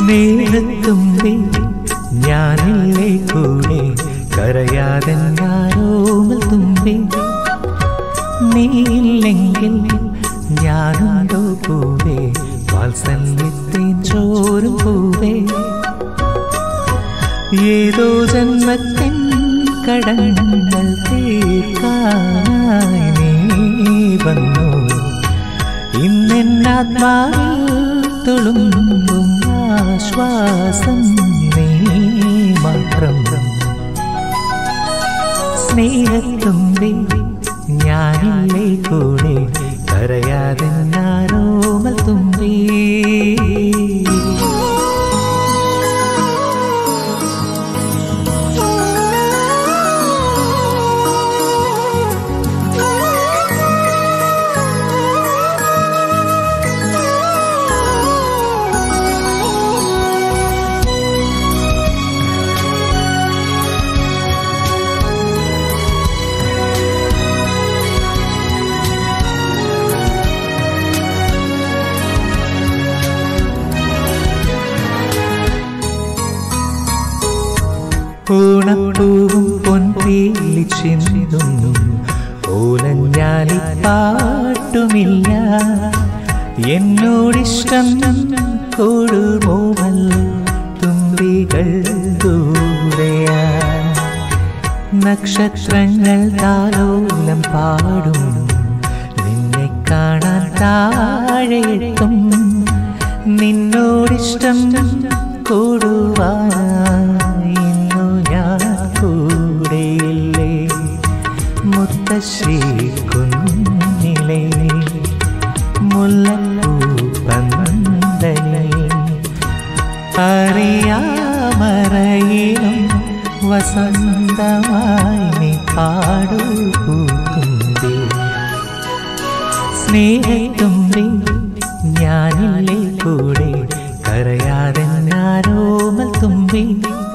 സ്നേഹത്തുമ്പി ഞാനില്ലേ കൂടെ കരയാതെ ഞാനോമൽ തുമ്പി നീയില്ലെങ്കിൽ ഞാനുണ്ടോ പൂവേ വാത്സല്യത്തിൻ ചോരും പൂവേ ഏതോ ജന്മത്തിൻ കടങ്ങൾ തീർക്കാനായി നീ വന്നു ഇന്നെന്നാത്മാവിൽ തുളുമ്പും ആശ്വാസം നീ മാത്രം സ്നേഹത്തുമ്പി ഞാനില്ലേ കൂടെ കരയാതെ ഞാനോമൽ തുമ്പി ഓണപ്പൂവും പൊൻപീലി ചിന്തും ഓലഞ്ഞാലി പാട്ടുമില്ല എന്നോടിഷ്ടം കൊടുമോമൽ തുമ്പികൾ ദൂരെയാ നക്ഷത്രങ്ങൾ താലോലം പാടും നിന്നെ കാണാൻ താഴെത്തും നിന്നോടിഷ്ടം കൂടുവാനായി ഇന്നു ഞാൻ കൂടെയില്ലേ മുത്തശ്ശി കുന്നിലെ മുല്ലപ്പൂ പന്തലേ അറിയാമറയിലും വസന്തമായി നീ പാടൂ പൂത്തുമ്പി സ്നേഹത്തുമ്പി ഞാനില്ലേ കൂടെ കരയാതെ ഞാനോമൽ തുമ്പി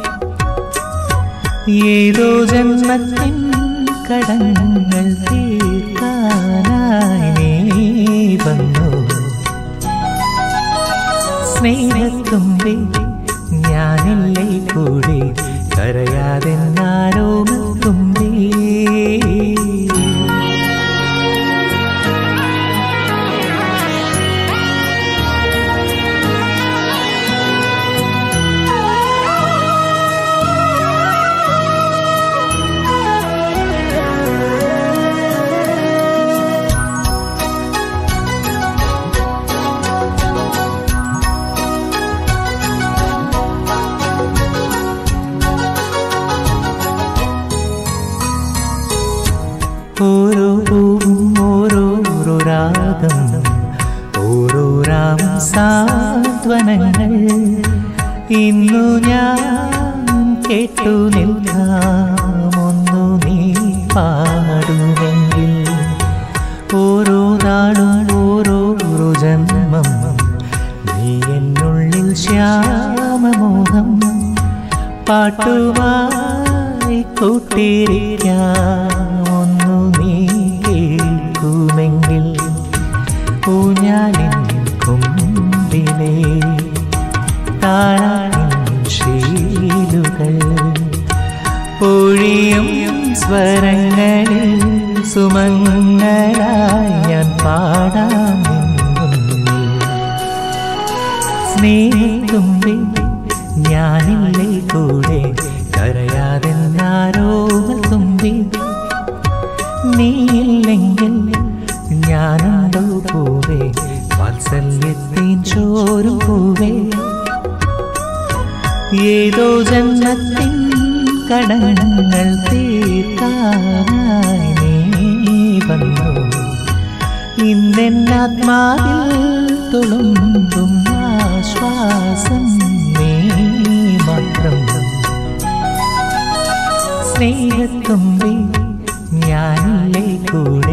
ഏതോ ജന്മത്തിൻ കടങ്ങൾ തീർക്കാനായി നീ വന്നു സ്നേഹത്തുമ്പി ഞാനില്ലേ കൂടെ കരയാതെ ഞാനോമൽ തുമ്പി ഓരോ പൂവും ഓരോരോ രാഗം ഓരോ രാമം സാന്ത്വനങ്ങൾ ഇന്നു ഞാൻ കേട്ടു നിൽക്കാമൊന്നു നീ പാടുമെങ്കിൽ ഓരോ നാളും ഓരോരോ ജന്മം നീ എന്നുള്ളിൽ ശ്യാമമോഹം പാട്ടുമായി കൂട്ടിരിക്കാം ഒന്നു നീ കേൾക്കുമെങ്കിൽ ഊഞ്ഞാലിൻ കൊമ്പിലെ താഴാൻ ശീലുകൾ പൊഴിയും സ്വരങ്ങളിൽ സുമങ്ങളായി ഞാൻ പാടാം നിൻ മുന്നിൽ സ്നേഹത്തുമ്പി ഞാനില്ലേ കൂടെ കരയാതെ ഞാരോമൽ തുമ്പി നീയില്ലെങ്കിൽ ഞാനുണ്ടോ പൂവേ വാത്സല്യത്തിൻ ചോരും പൂവേ ഏതോ ജന്മത്തിൻ കടങ്ങൾ തീർക്കാനായി നീ വന്നു ഇന്നെന്നാത്മാവിൽ തുളുമ്പും ആശ്വാസം നീ മാത്രം സ്നേഹത്തുമ്പി ഞാനില്ലേ കൂടെ